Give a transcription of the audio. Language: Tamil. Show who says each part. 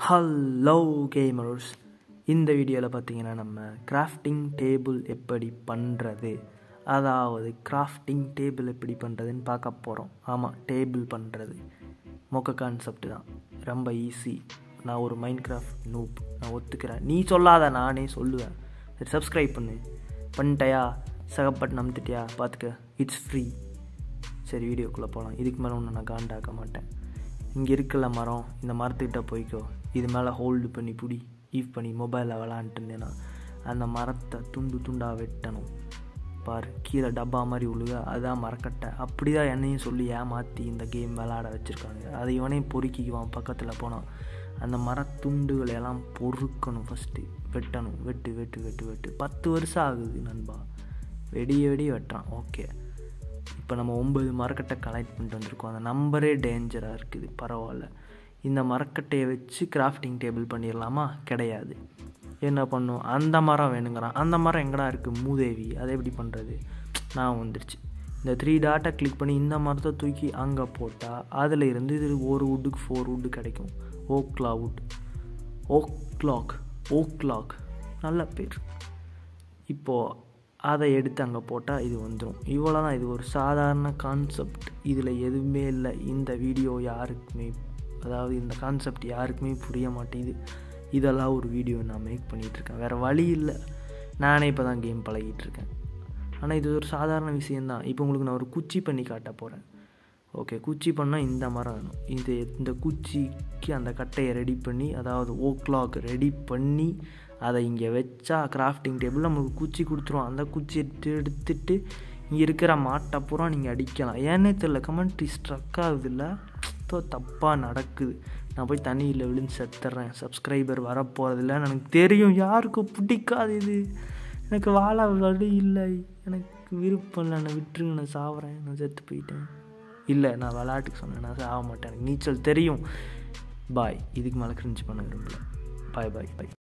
Speaker 1: ஹலோ கேமர்ஸ் இந்த வீடியோவில் பார்த்தீங்கன்னா நம்ம கிராஃப்டிங் டேபிள் எப்படி பண்ணுறது அதாவது கிராஃப்டிங் டேபிள் எப்படி பண்ணுறதுன்னு பார்க்க போகிறோம் ஆமாம் டேபிள் பண்ணுறது மொக்க கான்செப்ட் தான் ரொம்ப ஈஸி நான் ஒரு மைண்ட் கிராஃப்ட் நூப் நான் ஒத்துக்கிறேன் நீ சொல்லாத நானே சொல்லுவேன் சரி சப்ஸ்கிரைப் பண்ணு பண்ணிட்டயா சகப்பட்டு நம்பிட்டியா பார்த்துக்க இட்ஸ் ஃப்ரீ சரி வீடியோக்குள்ளே போகலாம் இதுக்கு மேலே ஒன்று நான் காண்டாக்க மாட்டேன் இங்கே இருக்கல மரம் இந்த மரத்துக்கிட்ட போய்க்கோ இது மேலே ஹோல்டு பண்ணி பிடி ஈவ் பண்ணி மொபைலில் விளாண்டுட்டு இருந்தேன்னா அந்த மரத்தை துண்டு துண்டாக வெட்டணும் பாரு கீழே டப்பா மாதிரி உழுக அதுதான் மரக்கட்டை அப்படி தான் என்னையும் சொல்லி ஏமாற்றி இந்த கேம் விளாட வச்சுருக்காங்க அதை இவனையும் பொறுக்கிக்குவான் பக்கத்தில் போனான் அந்த மரத்துண்டுகளை எல்லாம் பொறுக்கணும் ஃபஸ்ட்டு வெட்டணும் வெட்டு வெட்டு வெட்டு வெட்டு பத்து வருஷம் ஆகுது நண்பா வெடிய வெடி வெட்டுறான் ஓகே இப்போ நம்ம ஒம்பது மரக்கட்டை கலெக்ட் பண்ணிட்டு வந்திருக்கோம் அந்த நம்பரே டேஞ்சராக இருக்குது பரவாயில்ல இந்த மரக்கட்டையை வச்சு கிராஃப்டிங் டேபிள் பண்ணிடலாமா கிடையாது என்ன பண்ணும் அந்த மரம் வேணுங்கிறான் அந்த மரம் எங்கடா இருக்குது மூதேவி அதை எப்படி பண்ணுறது நான் வந்துருச்சு இந்த த்ரீ டாட்டை கிளிக் பண்ணி இந்த மரத்தை தூக்கி அங்கே போட்டால் அதில் இருந்து இது ஒரு வுட்டுக்கு ஃபோர் வுட்டு கிடைக்கும் ஓக்லா wood o'clock o'clock நல்ல பேர் இப்போது அதை எடுத்து அங்கே போட்டால் இது வந்துடும் இவ்வளோ தான் இது ஒரு சாதாரண கான்செப்ட் இதில் எதுவுமே இல்லை இந்த வீடியோ யாருக்குமே அதாவது இந்த கான்செப்ட் யாருக்குமே புரிய மாட்டேங்குது இதெல்லாம் ஒரு வீடியோ நான் மேக் பண்ணிகிட்ருக்கேன் வேறு வழி இல்லை நானே இப்போ தான் கேம் பழகிட்டுருக்கேன் ஆனால் இது ஒரு சாதாரண விஷயந்தான் இப்போ உங்களுக்கு நான் ஒரு குச்சி பண்ணி காட்ட போகிறேன் ஓகே குச்சி பண்ணால் இந்த மரம் வேணும் இது இந்த குச்சிக்கு அந்த கட்டையை ரெடி பண்ணி அதாவது ஓ கிளாக் ரெடி பண்ணி அதை இங்கே வச்சா கிராஃப்டிங் டேபிள் நம்மளுக்கு குச்சி கொடுத்துருவோம் அந்த குச்சி எடுத்து எடுத்துட்டு இங்கே இருக்கிற மாட்டை பூரா நீங்கள் அடிக்கலாம் ஏன்னே தெரில கமெண்ட்ரி ஸ்ட்ரக் ஆகுதுல்ல தோ தப்பாக நடக்குது நான் போய் தண்ணியில் விழுந்து செத்துறேன் சப்ஸ்கிரைபர் வரப்போகிறதில்லன்னு எனக்கு தெரியும் யாருக்கும் பிடிக்காது இது எனக்கு வாழ வழி இல்லை எனக்கு விருப்பம் இல்லை நான் விட்டுருங்க நான் சாவுறேன் நான் செத்து போயிட்டேன் இல்லை நான் விளாட்டுக்கு சொன்னேன் நான் சாக மாட்டேன் எனக்கு நீச்சல் தெரியும் பாய் இதுக்கு மேலே கிரிஞ்சு பண்ண விரும்பல பாய் பாய் பாய்